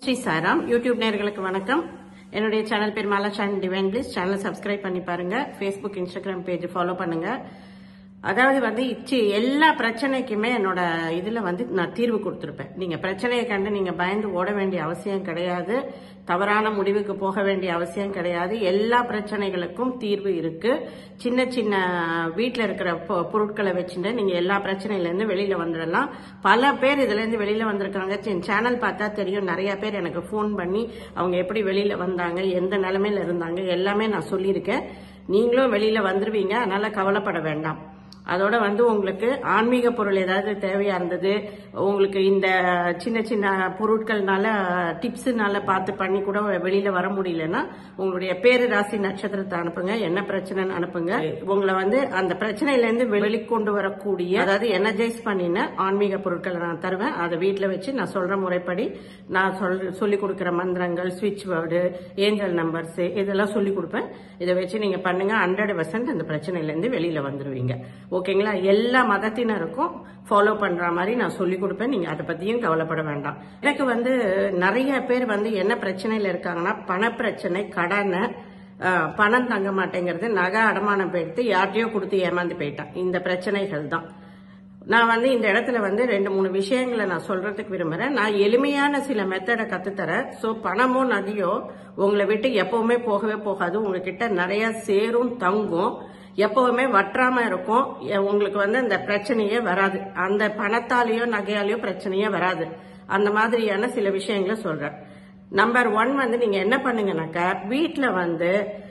Sri Sairam YouTube நேயர்களுக்கு வணக்கம் என்னுடைய சேனல் பேர் மாலா சேனல் டிவைன் பிளிஸ் சேனலை சப்ஸ்கிரைப் பண்ணி பாருங்க ஃபேஸ்புக் இன்ஸ்டாகிராம் பேஜ் ஃபாலோ பண்ணுங்க அதாவது வந்து இச்சி எல்லா பிரச்சனைக்குமே என்னோட இதுல வந்து நான் தீர்வு கொடுத்துருப்பேன் நீங்க பிரச்சனையை கண்டு நீங்க பயந்து ஓட வேண்டிய அவசியம் கிடையாது தவறான முடிவுக்கு போக வேண்டிய அவசியம் கிடையாது எல்லா பிரச்சனைகளுக்கும் தீர்வு இருக்கு சின்ன சின்ன வீட்டில் இருக்கிற பொ- பொருட்களை வச்சுட்டு நீங்க எல்லா பிரச்சனையில இருந்து வெளியில வந்துடலாம் பல பேர் இதுல இருந்து வெளியில வந்திருக்காங்க சேனல் பார்த்தா தெரியும் நிறைய பேர் எனக்கு ஃபோன் பண்ணி அவங்க எப்படி வெளியில வந்தாங்க எந்த நிலைமையில இருந்தாங்க எல்லாமே நான் சொல்லியிருக்கேன் நீங்களும் வெளியில வந்துருவீங்க அதனால கவலைப்பட வேண்டாம் அதோட வந்து உங்களுக்கு ஆன்மீக பொருள் ஏதாவது தேவையா இருந்தது உங்களுக்கு இந்த சின்ன சின்ன பொருட்கள்னால டிப்ஸ்னால பார்த்து பண்ணி கூட வெளியில வர முடியலன்னா உங்களுடைய பேரு ராசி நட்சத்திரத்தை அனுப்புங்க என்ன பிரச்சனைன்னு அனுப்புங்க உங்களை வந்து அந்த பிரச்சனையில இருந்து வெளிக்கொண்டு வரக்கூடிய அதாவது எனர்ஜைஸ் பண்ணின ஆன்மீக பொருட்களை நான் தருவேன் அதை வீட்டில் வச்சு நான் சொல்ற முறைப்படி நான் சொல் சொல்லி கொடுக்குற மந்திரங்கள் ஸ்விட்ச் வேர்டு ஏஞ்சல் நம்பர்ஸ் இதெல்லாம் சொல்லி கொடுப்பேன் இதை வச்சு நீங்க பண்ணுங்க ஹண்ட்ரட் பர்சன்ட் அந்த பிரச்சனையில இருந்து வெளியில வந்துருவீங்க ஓகேங்களா எல்லா மதத்தினருக்கும் ஃபாலோ பண்ற மாதிரி நான் சொல்லி கொடுப்பேன் நீங்க அதை பத்தியும் கவலைப்பட வேண்டாம் எனக்கு வந்து நிறைய பேர் வந்து என்ன பிரச்சனையில இருக்காங்கன்னா பணப்பிரச்சனை கடனை அஹ், பணம் தங்க மாட்டேங்கிறது நகை அடமானம் போயிடுத்து யார்ட்டையோ கொடுத்து ஏமாந்து போயிட்டான் இந்த பிரச்சனைகள் தான் நான் வந்து இந்த இடத்துல வந்து ரெண்டு மூணு விஷயங்களை நான் சொல்றதுக்கு விரும்புறேன் நான் எளிமையான சில மெத்தடை கத்துத்தரேன் ஸோ பணமோ நகையோ உங்களை விட்டு எப்பவுமே போகவே போகாது உங்ககிட்ட நிறைய சேரும் தங்கும் எப்பவுமே வற்றாம இருக்கும் எ- உங்களுக்கு வந்து அந்த பிரச்சனையே வராது அந்த பணத்தாலேயோ நகையாலேயோ பிரச்சனையே வராது அந்த மாதிரியான சில விஷயங்களை சொல்றேன் நம்பர் ஒன் வந்து நீங்க என்ன பண்ணுங்கனாக்கா வீட்ல வந்து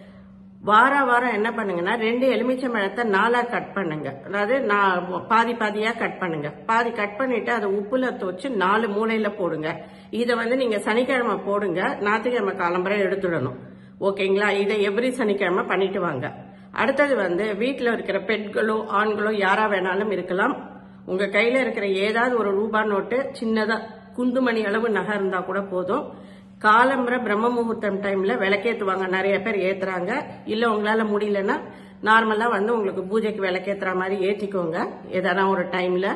வார வாரம் என்ன பண்ணுங்கன்னா ரெண்டு எலுமிச்சை பழத்தை நாலா கட் பண்ணுங்க அதாவது நான் பாதி பாதியா கட் பண்ணுங்க பாதி கட் பண்ணிட்டு அதை உப்புல துவச்சு நாலு மூலையில போடுங்க இதை வந்து நீங்க சனிக்கிழமை போடுங்க ஞாயிற்றுக்கிழமை காலம்பரை எடுத்துடணும் ஓகேங்களா இதை எவ்ரி சனிக்கிழமை பண்ணிட்டு வாங்க அடுத்தது வந்து வீட்டில் இருக்கிற பெண்களோ ஆண்களோ யாரா வேணாலும் இருக்கலாம் உங்க கையில இருக்கிற ஏதாவது ஒரு ரூபா நோட்டு சின்னதா குந்துமணி அளவு நகை இருந்தா கூட போதும் காலம்பரை பிரம்ம முகூர்த்தம் டைம்ல விளக்கேத்துவாங்க நிறைய பேர் ஏத்துறாங்க இல்ல உங்களால முடியலன்னா நார்மலா வந்து உங்களுக்கு பூஜைக்கு விளக்கேத்துற மாதிரி ஏத்திக்கோங்க எதனா ஒரு டைம்ல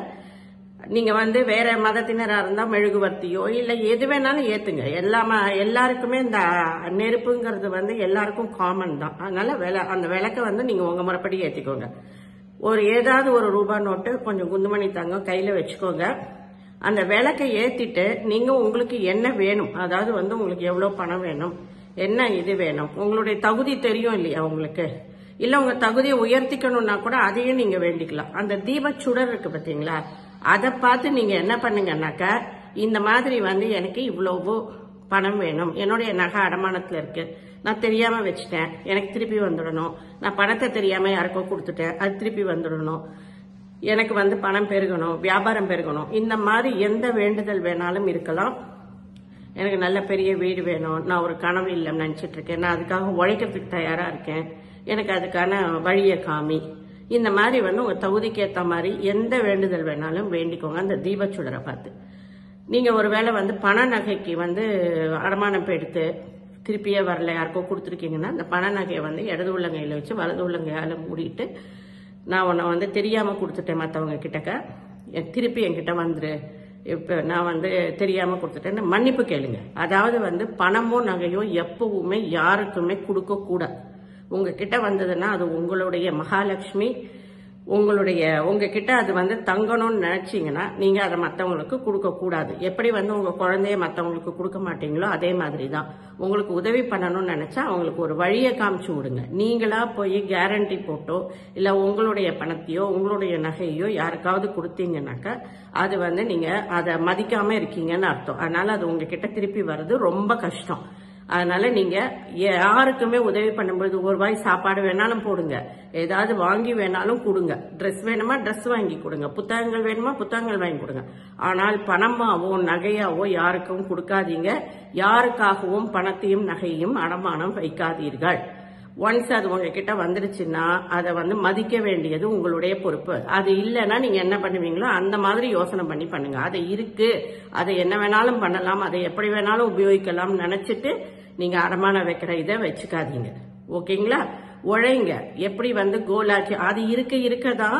நீங்க வந்து வேற மதத்தினரா இருந்தா மெழுகுவர்த்தியோ இல்ல எது வேணாலும் ஏத்துங்க எல்லாம எல்லாருக்குமே இந்த நெருப்புங்கிறது வந்து எல்லாருக்கும் காமன் தான் அதனால விள- அந்த விளக்க வந்து நீங்க உங்க முறைப்படி ஏத்திக்கோங்க ஒரு ஏதாவது ஒரு ரூபா நோட்டு கொஞ்சம் குந்துமணி தங்கம் கையில வச்சுக்கோங்க அந்த விளக்கை ஏத்திட்டு நீங்க உங்களுக்கு என்ன வேணும் அதாவது வந்து உங்களுக்கு எவ்வளவு பணம் வேணும் என்ன இது வேணும் உங்களுடைய தகுதி தெரியும் இல்லையா உங்களுக்கு இல்ல உங்க தகுதியை உயர்த்திக்கணும்னா கூட அதையும் நீங்க வேண்டிக்கலாம் அந்த தீபச் சுடர் இருக்கு பாத்தீங்களா அதை பார்த்து நீங்க என்ன பண்ணுங்கன்னாக்கா இந்த மாதிரி வந்து எனக்கு இவ்வளவு பணம் வேணும் என்னுடைய நகை அடமானத்துல இருக்கு நான் தெரியாம வச்சுட்டேன் எனக்கு திருப்பி வந்துடணும் நான் பணத்தை தெரியாம யாருக்கோ கொடுத்துட்டேன் அது திருப்பி வந்துடணும் எனக்கு வந்து பணம் பெருகணும் வியாபாரம் பெருகணும் இந்த மாதிரி எந்த வேண்டுதல் வேணாலும் இருக்கலாம் எனக்கு நல்ல பெரிய வீடு வேணும் நான் ஒரு கனவு இல்லம் நினைச்சிட்டு இருக்கேன் நான் அதுக்காக உழைக்கிறதுக்கு தயாரா இருக்கேன் எனக்கு அதுக்கான வழியை காமி இந்த மாதிரி வந்து உங்க தகுதிக்கு ஏத்த மாதிரி எந்த வேண்டுதல் வேணாலும் வேண்டிக்கோங்க அந்த தீபச்சுடரை பார்த்து நீங்க ஒருவேளை வந்து பண நகைக்கு வந்து அடமானம் போய் எடுத்து திருப்பியே வரல யாருக்கோ கொடுத்துருக்கீங்கன்னா அந்த பண நகையை வந்து இடது உள்ளங்கையில வச்சு வலது உள்ளங்கையால மூடிட்டு நான் உன்னை வந்து தெரியாம கொடுத்துட்டேன் மற்றவங்க கிட்டக்க என் திருப்பி என்கிட்ட வந்துரு இப்ப நான் வந்து தெரியாம கொடுத்துட்டேன்னு மன்னிப்பு கேளுங்க அதாவது வந்து பணமோ நகையோ எப்பவுமே யாருக்குமே கொடுக்க கூடாது உங்ககிட்ட வந்ததுன்னா அது உங்களுடைய மகாலட்சுமி உங்களுடைய உங்ககிட்ட அது வந்து தங்கணும்னு நினைச்சீங்கன்னா நீங்க அதை மத்தவங்களுக்கு கொடுக்க கூடாது எப்படி வந்து உங்க குழந்தைய மத்தவங்களுக்கு கொடுக்க மாட்டீங்களோ அதே மாதிரி தான் உங்களுக்கு உதவி பண்ணணும்னு நினைச்சா அவங்களுக்கு ஒரு வழியை காமிச்சு விடுங்க நீங்களா போய் கேரண்டி போட்டோ இல்ல உங்களுடைய பணத்தையோ உங்களுடைய நகையோ யாருக்காவது கொடுத்தீங்கன்னாக்கா அது வந்து நீங்க அதை மதிக்காம இருக்கீங்கன்னு அர்த்தம் அதனால அது உங்ககிட்ட திருப்பி வர்றது ரொம்ப கஷ்டம் அதனால நீங்க யாருக்குமே உதவி பண்ணும்போது ஒரு வாய் சாப்பாடு வேணாலும் போடுங்க ஏதாவது வாங்கி வேணாலும் கொடுங்க ட்ரெஸ் வேணுமா ட்ரெஸ் வாங்கி கொடுங்க புத்தகங்கள் வேணுமா புத்தகங்கள் வாங்கி கொடுங்க ஆனால் பணமாவோ நகையாவோ யாருக்கும் கொடுக்காதீங்க யாருக்காகவும் பணத்தையும் நகையும் அடமானம் வைக்காதீர்கள் ஒன்ஸ் அது உங்ககிட்ட வந்துருச்சுன்னா அதை வந்து மதிக்க வேண்டியது உங்களுடைய பொறுப்பு அது இல்லைன்னா நீங்க என்ன பண்ணுவீங்களோ அந்த மாதிரி யோசனை பண்ணி பண்ணுங்க அது இருக்கு அதை என்ன வேணாலும் பண்ணலாம் அதை எப்படி வேணாலும் உபயோகிக்கலாம் நினைச்சிட்டு நீங்க அடமானம் வைக்கிற இதை வச்சுக்காதீங்க ஓகேங்களா உழைங்க எப்படி வந்து கோலாச்சு அது இருக்க இருக்க தான்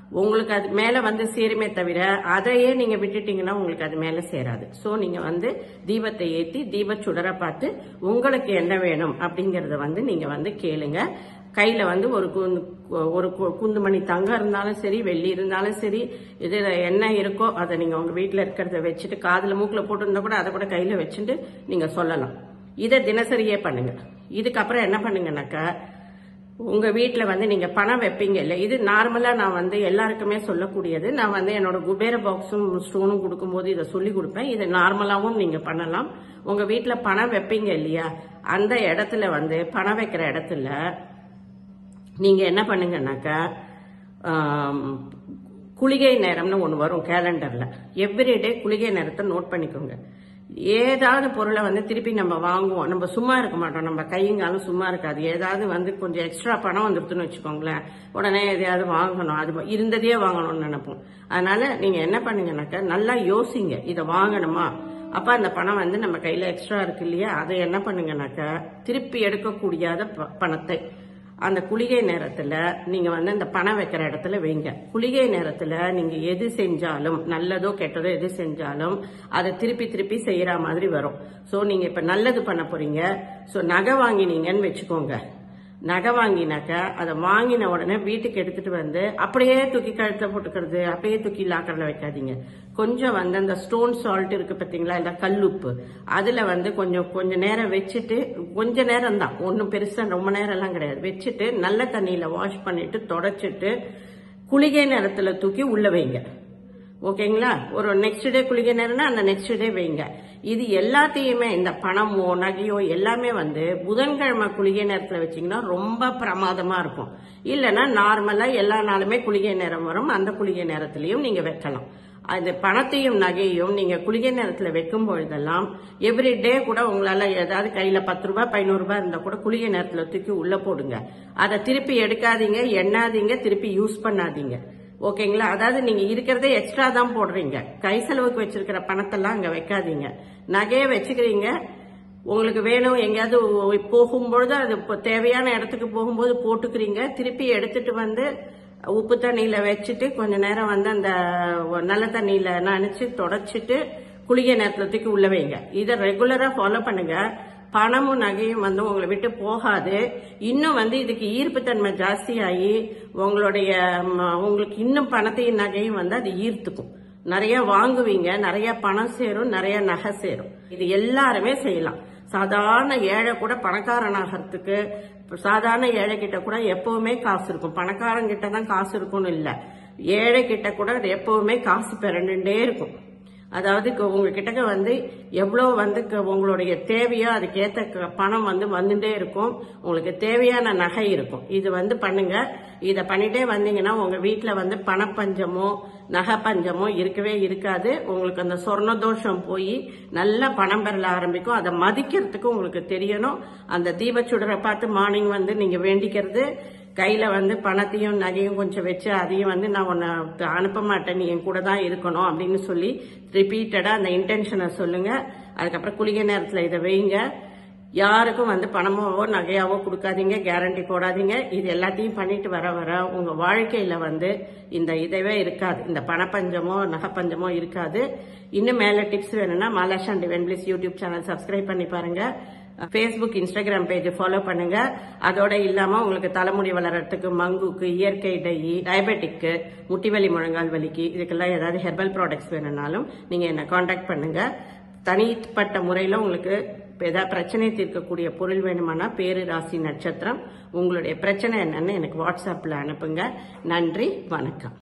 உங்களுக்கு அது மேல வந்து சேருமே தவிர அதையே நீங்க விட்டுட்டீங்கன்னா உங்களுக்கு அது மேல சேராது சோ நீங்க வந்து தீபத்தை ஏத்தி தீப சுடரை பார்த்து உங்களுக்கு என்ன வேணும் அப்படிங்கறத வந்து நீங்க வந்து கேளுங்க கையில வந்து ஒரு குந்து ஒரு கு- குந்துமணி தங்கம் இருந்தாலும் சரி வெள்ளி இருந்தாலும் சரி இதுல என்ன இருக்கோ அதை நீங்க உங்க வீட்டுல இருக்கிறத வச்சுட்டு காதுல மூக்குல போட்டிருந்தா கூட அதை கூட கையில வச்சுட்டு நீங்க சொல்லலாம் இதை தினசரியே பண்ணுங்க இதுக்கப்புறம் என்ன பண்ணுங்கனாக்கா உங்க வீட்ல வந்து நீங்க பணம் வைப்பீங்க இல்ல இது நார்மலா நான் வந்து எல்லாருக்குமே சொல்லக்கூடியது நான் வந்து என்னோட குபேர பாக்ஸும் ஸ்டோனும் கொடுக்கும்போது இதை சொல்லி கொடுப்பேன் இது நார்மலாவும் நீங்க பண்ணலாம் உங்க வீட்ல பணம் வைப்பீங்க இல்லையா அந்த இடத்துல வந்து பணம் வைக்கிற இடத்துல நீங்க என்ன பண்ணுங்கன்னாக்கா ஆம், குளிகை நேரம்னு ஒன்று வரும் கேலண்டர்ல எவ்ரிடே குளிகை நேரத்தை நோட் பண்ணிக்கோங்க ஏதாவது பொருளை வந்து திருப்பி நம்ம வாங்குவோம் நம்ம சும்மா இருக்க மாட்டோம் நம்ம கையங்காலும் சும்மா இருக்காது ஏதாவது வந்து கொஞ்சம் எக்ஸ்ட்ரா பணம் வந்துருதுன்னு வச்சுக்கோங்களேன் உடனே எதையாவது வாங்கணும் அது இருந்ததையே வாங்கணும்னு நினைப்போம் அதனால நீங்க என்ன பண்ணுங்கனாக்கா நல்லா யோசிங்க இதை வாங்கணுமா அப்ப அந்த பணம் வந்து நம்ம கையில எக்ஸ்ட்ரா இருக்கு இல்லையா அதை என்ன பண்ணுங்கனாக்கா திருப்பி எடுக்கக்கூடியாத ப- பணத்தை அந்த குளிகை நேரத்துல நீங்க வந்து அந்த பணம் வைக்கிற இடத்துல வைங்க குளிகை நேரத்துல நீங்க எது செஞ்சாலும் நல்லதோ கெட்டதோ எது செஞ்சாலும் அதை திருப்பி திருப்பி செய்யற மாதிரி வரும் சோ நீங்க இப்ப நல்லது பண்ண போறீங்க சோ நகை வாங்கினீங்கன்னு வச்சுக்கோங்க நகை வாங்கினாக்கா அதை வாங்கின உடனே வீட்டுக்கு எடுத்துட்டு வந்து அப்படியே தூக்கி கழுத்துல போட்டுக்கிறது அப்படியே தூக்கி லாக்கர்ல வைக்காதீங்க கொஞ்சம் வந்து அந்த ஸ்டோன் சால்ட் இருக்கு பாத்தீங்களா இந்த கல்லுப்பு அதுல வந்து கொஞ்சம் கொஞ்ச நேரம் வச்சுட்டு கொஞ்ச நேரம் தான் ஒன்றும் பெருசா ரொம்ப நேரம் எல்லாம் கிடையாது வச்சுட்டு நல்ல தண்ணியில வாஷ் பண்ணிட்டு தொடச்சிட்டு குளிகை நேரத்துல தூக்கி உள்ள வைங்க ஓகேங்களா ஒரு நெக்ஸ்ட் டே குளிக்க நேரம்னா அந்த நெக்ஸ்ட் டே வைங்க இது எல்லாத்தையுமே இந்த பணமோ நகையோ எல்லாமே வந்து புதன்கிழமை குளிகை நேரத்துல வச்சீங்கன்னா ரொம்ப பிரமாதமா இருக்கும் இல்லைன்னா நார்மலா எல்லா நாளுமே குளிகை நேரம் வரும் அந்த குளிகை நேரத்திலையும் நீங்க வைக்கலாம் அது பணத்தையும் நகையும் நீங்க குளிகை நேரத்துல வைக்கும் பொழுதெல்லாம் எவ்ரி டே கூட உங்களால ஏதாவது கையில பத்து ரூபாய் பதினோரு ரூபாய் இருந்தா கூட குளிகை நேரத்துல தூக்கி உள்ள போடுங்க அதை திருப்பி எடுக்காதீங்க எண்ணாதீங்க திருப்பி யூஸ் பண்ணாதீங்க ஓகேங்களா அதாவது நீங்க இருக்கிறதே எக்ஸ்ட்ரா தான் போடுறீங்க கை செலவுக்கு வச்சிருக்கிற பணத்தெல்லாம் அங்க வைக்காதீங்க நகையை வச்சுக்கிறீங்க உங்களுக்கு வேணும் எங்கேயாவது ஒ- போகும்பொழுது அது இப்போ தேவையான இடத்துக்கு போகும்போது போட்டுக்கிறீங்க திருப்பி எடுத்துட்டு வந்து உப்பு தண்ணியில வச்சுட்டு கொஞ்ச நேரம் வந்து அந்த நல்ல தண்ணியில நனைச்சு தொடச்சிட்டு குளிகை நேரத்துல தூக்கி உள்ள வைங்க இதை ரெகுலரா ஃபாலோ பண்ணுங்க பணமும் நகையும் வந்து உங்களை விட்டு போகாது இன்னும் வந்து இதுக்கு ஈர்ப்புத்தன்மை ஜாஸ்தியாகி உங்களுடைய ம, உங்களுக்கு இன்னும் பணத்தையும் நகையும் வந்து அது ஈர்த்துக்கும் நிறைய வாங்குவீங்க நிறைய பணம் சேரும் நிறைய நகை சேரும் இது எல்லாருமே செய்யலாம் சாதாரண ஏழை கூட பணக்காரனாகிறதுக்கு சாதாரண ஏழை கிட்ட கூட எப்பவுமே காசு இருக்கும் பணக்காரன் கிட்ட தான் காசு இருக்கும்னு இல்ல ஏழை கிட்ட கூட எப்பவுமே காசு பிறண்டுட்டே இருக்கும் அதாவது க- உங்ககிட்ட வந்து எவ்வளோ வந்து க- உங்களுடைய தேவையோ அதுக்கேற்ற க- பணம் வந்து வந்துட்டே இருக்கும் உங்களுக்கு தேவையான நகை இருக்கும் இது வந்து பண்ணுங்க இதை பண்ணிட்டே வந்தீங்கன்னா உங்க வீட்டில் வந்து பணப்பஞ்சமோ நகை பஞ்சமோ இருக்கவே இருக்காது உங்களுக்கு அந்த சொர்ண தோஷம் போய் நல்ல பணம் பெறல ஆரம்பிக்கும் அதை மதிக்கிறதுக்கு உங்களுக்கு தெரியணும் அந்த தீபச்சுடரை பார்த்து மார்னிங் வந்து நீங்க வேண்டிக்கிறது கையில வந்து பணத்தையும் நகையும் கொஞ்சம் வச்சு அதையும் வந்து நான் உன்னை அனுப்ப மாட்டேன் நீ என் கூட தான் இருக்கணும் அப்படின்னு சொல்லி ரிப்பீட்டடா அந்த இன்டென்ஷனை சொல்லுங்க அதுக்கப்புறம் குளிகை நேரத்துல இதை வைங்க யாருக்கும் வந்து பணமாவோ நகையாவோ கொடுக்காதீங்க கேரண்டி போடாதீங்க இது எல்லாத்தையும் பண்ணிட்டு வர வர உங்க வாழ்க்கையில வந்து இந்த இதவே இருக்காது இந்த பணப்பஞ்சமோ நகைப்பஞ்சமோ இருக்காது இன்னும் மேல டிப்ஸ் வேணும்னா மாலாஷான் divine bliss YouTube channel subscribe பண்ணி பாருங்க ஃபேஸ்புக் இன்ஸ்டாகிராம் பேஜ் ஃபாலோ பண்ணுங்க அதோட இல்லாம உங்களுக்கு தலைமுடி வளர்றதுக்கு மங்குக்கு இயற்கை டை டயபெட்டிக்கு முட்டி வலி முழங்கால் வலிக்கு இதுக்கெல்லாம் ஏதாவது ஹெர்பல் ப்ராடக்ட்ஸ் வேணும்னாலும் நீங்க என்ன காண்டாக்ட் பண்ணுங்க தனிப்பட்ட முறையில் உங்களுக்கு ஏதாவது பிரச்சனை தீர்க்கக்கூடிய பொருள் வேணுமானா பேரு ராசி நட்சத்திரம் உங்களுடைய பிரச்சனை என்னன்னு எனக்கு வாட்ஸ்அப்பில் அனுப்புங்க நன்றி வணக்கம்